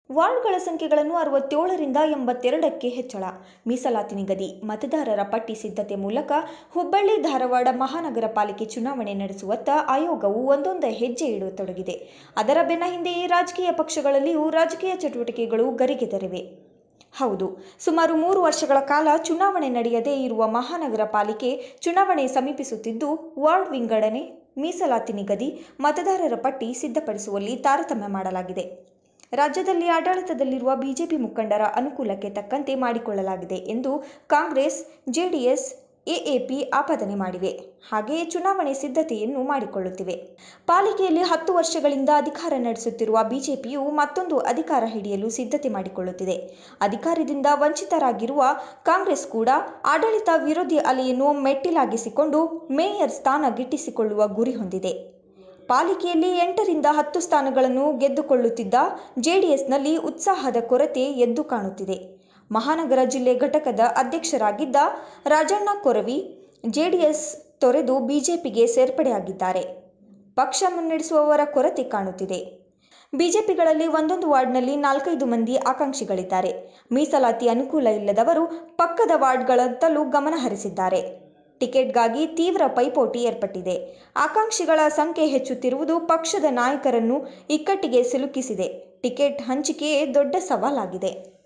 ವಾರ್ಡ್ಗಳ ಸಂಖ್ಯೆಗಳನ್ನು ಅರವತ್ತೇಳರಿಂದ ಎಂಬತ್ತೆರಡಕ್ಕೆ ಹೆಚ್ಚಳ ಮೀಸಲಾತಿ ನಿಗದಿ ಮತದಾರರ ಪಟ್ಟಿ ಸಿದ್ಧತೆ ಮೂಲಕ ಹುಬ್ಬಳ್ಳಿ ಧಾರವಾಡ ಮಹಾನಗರ ಪಾಲಿಕೆ ಚುನಾವಣೆ ನಡೆಸುವತ್ತ ಆಯೋಗವು ಒಂದೊಂದೇ ಹೆಜ್ಜೆ ಇಡತೊಡಗಿದೆ ಅದರ ಬೆನ್ನ ಹಿಂದೆಯೇ ರಾಜಕೀಯ ಪಕ್ಷಗಳಲ್ಲಿಯೂ ರಾಜಕೀಯ ಚಟುವಟಿಕೆಗಳು ಗರಿಗೆದರಿವೆ ಹೌದು ಸುಮಾರು ಮೂರು ವರ್ಷಗಳ ಕಾಲ ಚುನಾವಣೆ ನಡೆಯದೇ ಇರುವ ಮಹಾನಗರ ಪಾಲಿಕೆ ಚುನಾವಣೆ ಸಮೀಪಿಸುತ್ತಿದ್ದು ವಾರ್ಡ್ ವಿಂಗಡಣೆ ಮೀಸಲಾತಿ ನಿಗದಿ ಮತದಾರರ ಪಟ್ಟಿ ಸಿದ್ಧಪಡಿಸುವಲ್ಲಿ ತಾರತಮ್ಯ ಮಾಡಲಾಗಿದೆ ರಾಜ್ಯದಲ್ಲಿ ಆಡಳಿತದಲ್ಲಿರುವ ಬಿಜೆಪಿ ಮುಖಂಡರ ಅನುಕೂಲಕ್ಕೆ ತಕ್ಕಂತೆ ಮಾಡಿಕೊಳ್ಳಲಾಗಿದೆ ಎಂದು ಕಾಂಗ್ರೆಸ್ ಜೆಡಿಎಸ್ ಎಎಪಿ ಆಪಾದನೆ ಮಾಡಿವೆ ಹಾಗೆಯೇ ಚುನಾವಣೆ ಸಿದ್ಧತೆಯನ್ನು ಮಾಡಿಕೊಳ್ಳುತ್ತಿವೆ ಪಾಲಿಕೆಯಲ್ಲಿ ಹತ್ತು ವರ್ಷಗಳಿಂದ ಅಧಿಕಾರ ನಡೆಸುತ್ತಿರುವ ಬಿಜೆಪಿಯು ಮತ್ತೊಂದು ಅಧಿಕಾರ ಹಿಡಿಯಲು ಸಿದ್ಧತೆ ಮಾಡಿಕೊಳ್ಳುತ್ತಿದೆ ಅಧಿಕಾರದಿಂದ ವಂಚಿತರಾಗಿರುವ ಕಾಂಗ್ರೆಸ್ ಕೂಡ ಆಡಳಿತ ವಿರೋಧಿ ಅಲೆಯನ್ನು ಮೆಟ್ಟಿಲಾಗಿಸಿಕೊಂಡು ಮೇಯರ್ ಸ್ಥಾನ ಗಿಟ್ಟಿಸಿಕೊಳ್ಳುವ ಗುರಿ ಹೊಂದಿದೆ ಪಾಲಿಕೆಯಲ್ಲಿ ಎಂಟರಿಂದ ಹತ್ತು ಸ್ಥಾನಗಳನ್ನು ಗೆದ್ದುಕೊಳ್ಳುತ್ತಿದ್ದ ಜೆಡಿಎಸ್ನಲ್ಲಿ ಉತ್ಸಾಹದ ಕೊರತೆ ಎದ್ದು ಕಾಣುತ್ತಿದೆ ಮಹಾನಗರ ಜಿಲ್ಲೆ ಘಟಕದ ಅಧ್ಯಕ್ಷರಾಗಿದ್ದ ರಾಜಣ್ಣ ಕೊರವಿ ಜೆಡಿಎಸ್ ತೊರೆದು ಬಿಜೆಪಿಗೆ ಸೇರ್ಪಡೆಯಾಗಿದ್ದಾರೆ ಪಕ್ಷ ಮುನ್ನಡೆಸುವವರ ಕೊರತೆ ಕಾಣುತ್ತಿದೆ ಬಿಜೆಪಿಗಳಲ್ಲಿ ಒಂದೊಂದು ವಾರ್ಡ್ನಲ್ಲಿ ನಾಲ್ಕೈದು ಮಂದಿ ಆಕಾಂಕ್ಷಿಗಳಿದ್ದಾರೆ ಮೀಸಲಾತಿ ಅನುಕೂಲ ಇಲ್ಲದವರು ಪಕ್ಕದ ವಾರ್ಡ್ಗಳತ್ತಲೂ ಗಮನ ಹರಿಸಿದ್ದಾರೆ ಟಿಕೆಟ್ಗಾಗಿ ತೀವ್ರ ಪೈಪೋಟಿ ಏರ್ಪಟ್ಟಿದೆ ಆಕಾಂಕ್ಷಿಗಳ ಸಂಖ್ಯೆ ಹೆಚ್ಚುತ್ತಿರುವುದು ಪಕ್ಷದ ನಾಯಕರನ್ನು ಇಕ್ಕಟ್ಟಿಗೆ ಸಿಲುಕಿಸಿದೆ ಟಿಕೆಟ್ ಹಂಚಿಕೆಯೇ ದೊಡ್ಡ ಸವಾಲಾಗಿದೆ